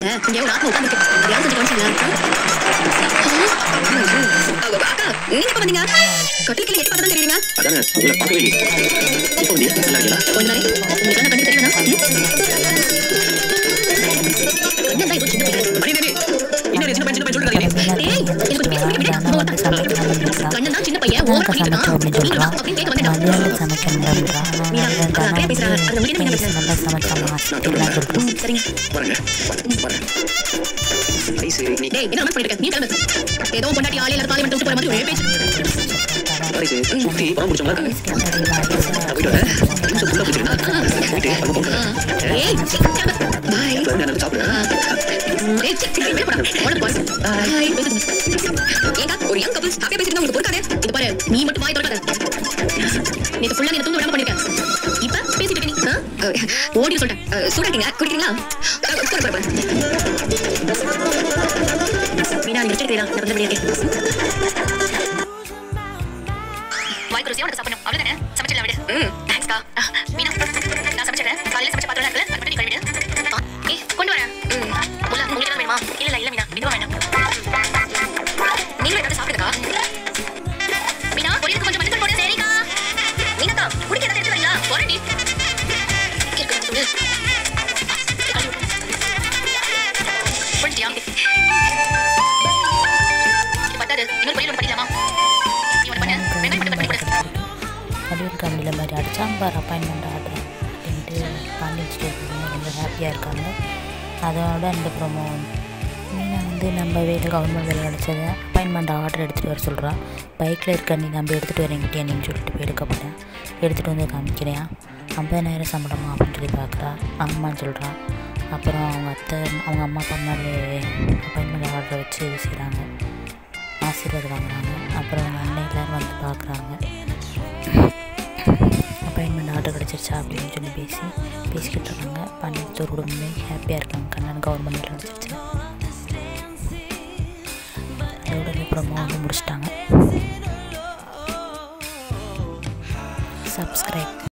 வீட்டுல இங்க ஒரு ஆத்மா உட்கார்ந்து இருக்கு யாரும் கொஞ்சம் கவனிச்சீங்களா அக்கா நீங்க எப்ப வந்தீங்க கட்டில் கீழே எட்டு பார்த்தா தெரியுங்க அதானே உங்களை பார்க்கவே இல்லையே இப்போ வந்தியா நல்லா இருக்கியா கொஞ்ச நாள் உங்களுக்கு என்ன கண்டு தெரியணும் கண்ணன் தான் ஏதோ சின்ன பையன் அடி டேய் என்ன சின்ன பையன் சின்ன பையன் சொல்லிட்டு இருக்காங்க ஏய் எனக்கு கொஞ்சம் பேசி விடு நான் வந்து சமைக்கணும் கண்ணன் தான் சின்ன பையன் ஓவர் பண்ணிட்டு சமைச்சோம் இருக்கான் அப்படின்னு நீங்க சொல்கிறான் அப்படின்னு கேட்க வந்தேன் மதியானம் சமைக்கணும்ன்றா ஆனால் அப்படியே பேசுறாங்க. அது முடியல, நீங்க பேசுங்க. நல்லா சமைச்சாமா அப்படிலாம் சொல்லிட்டு சரிங்க வரேங்க வரேன் வரேன் ஐஸ் நீ டேய் என்ன பண்ணிட்டு இருக்க நீ கிளம்பு ஏதோ பொண்டாட்டி ஆளே எல்லாரும் தாலி மட்டும் விட்டு போற மாதிரி ஒரே பேச்சு ஐஸ் சுத்தி பணம் பிடிச்சவங்க இருக்காங்க நான் போயிட்டு வரேன் நிமிஷம் ஃபுல்லாக பிடிச்சிருக்கா போயிட்டு அங்கே போகிறேன் ஏய் கிளம்பு பாய் நான் சாப்பிடுறேன் ஏய் சீ, சீ, வெளிய போடா. உனக்கு பாய். பாய், பேசுங்க. ஏங்கா, ஒரு young couples happy ஆ பேசிட்டு இருந்தா உங்களுக்கு பொறுக்காதே? இது பாரு, நீ மட்டும் வாய் திறக்காத. நேத்து full ஆ நீ என்னை தூங்க விடாம பண்ணிருக்க. இப்ப பேசிட்டு இருக்க நீ, ஆ? ஓடி சொல்லிட்டேன். அஹ், சூடா இருக்கீங்க, குடிக்கிறீங்களா? அஹ், உட்காரு, உட்காரு, உட்காரு. மீனா, நீ வச்சிருக்கிறீரா? நான் கொஞ்சம் வெளியே இருக்கேன். வாய்க்கு ருசியா உனக்கு சாப்பிடணும். அவ்வளவுதானே? சமைச்சிடலாம் விடு. ம், thanks கா. அஹ், மீனா, நான் சமைச்சிடுறேன். காலையில சமைச்ச பாத்திரம் இருக்குல்ல, அது மட்டும் நீ கழுவிடு. ஆ, ஏய், கொண்டு வரேன். ம், முல்லா, உங்களுக்கு ஏதாவது வேணுமா? இல்ல, இல்ல, இல்ல மீனா, இதுவும் வேண்டாம். நீங்களும் ஏதாவது சாப்பிடுங்கக்கா. மீனா, பொரியலுக்கு கொஞ்சம் மஞ்சள் போடு. சரிக்கா. மீனாக்கா, குடிக்க ஏதாவது எடுத்து வரீங்களா? போறேன்டி. இருக்கு, சொல்லு. கழுவி விடு. புரிஞ்சுட்டியா? இது பத்தாது. இன்னொரு பொரியல் ஒண்ணு பண்ணிடலாமா? நீ ஒண்ணு பண்ணு. வெங்காயம் மட்டும் cut பண்ணி கொடு. அப்படின்னு கம்பெனியில் மாதிரி அடித்தான் பார் அப்பாயின்மெண்ட் ஆர்டர் அப்படின்ட்டு பாண்டியன் ஸ்டோர் ரொம்ப ஹாப்பியாக இருக்காங்க அதோட அந்த ப்ரோமோ மீனா வந்து நம்ம வேலை கவர்மெண்ட் வேலை கிடச்சது அப்பாயின்மெண்ட் ஆர்டர் எடுத்துகிட்டு வர சொல்கிறான் பைக்கில் இருக்க நீ நம்ம எடுத்துகிட்டு வரீங்கிட்டே நீன்னு சொல்லிட்டு போய் எடுக்க போகிறேன் எடுத்துகிட்டு வந்து காமிக்கிறேன் ஐம்பதாயிரம் சம்பளமா அப்படின்னு சொல்லி பார்க்குறா ஆமான்னு சொல்கிறான் அப்புறம் அவங்க அத்தை அவங்க அம்மா அப்பா முன்னாடி அப்பாயின்மெண்ட் ஆர்டர் வச்சு இது செய்கிறாங்க ஆசீர்வாதம் வாங்குறாங்க அப்புறம் அவங்க அண்ணன் எல்லோரும் வந்து பார்க்குறாங்க அப்பாயின்மெண்ட் ஆர்டர் கிடச்சிருச்சா அப்படின்னு சொல்லி பேசி பேசிக்கிட்டு இருக்காங்க பன்னெண்டு குடும்பமே ஹாப்பியாக இருக்காங்க கண்ணன் கவர்மெண்ட் வேலை கிடச்சிருச்சு அதோட இந்த ப்ரோமோ வந்து முடிச்சிட்டாங்க சப்ஸ்கிரைப்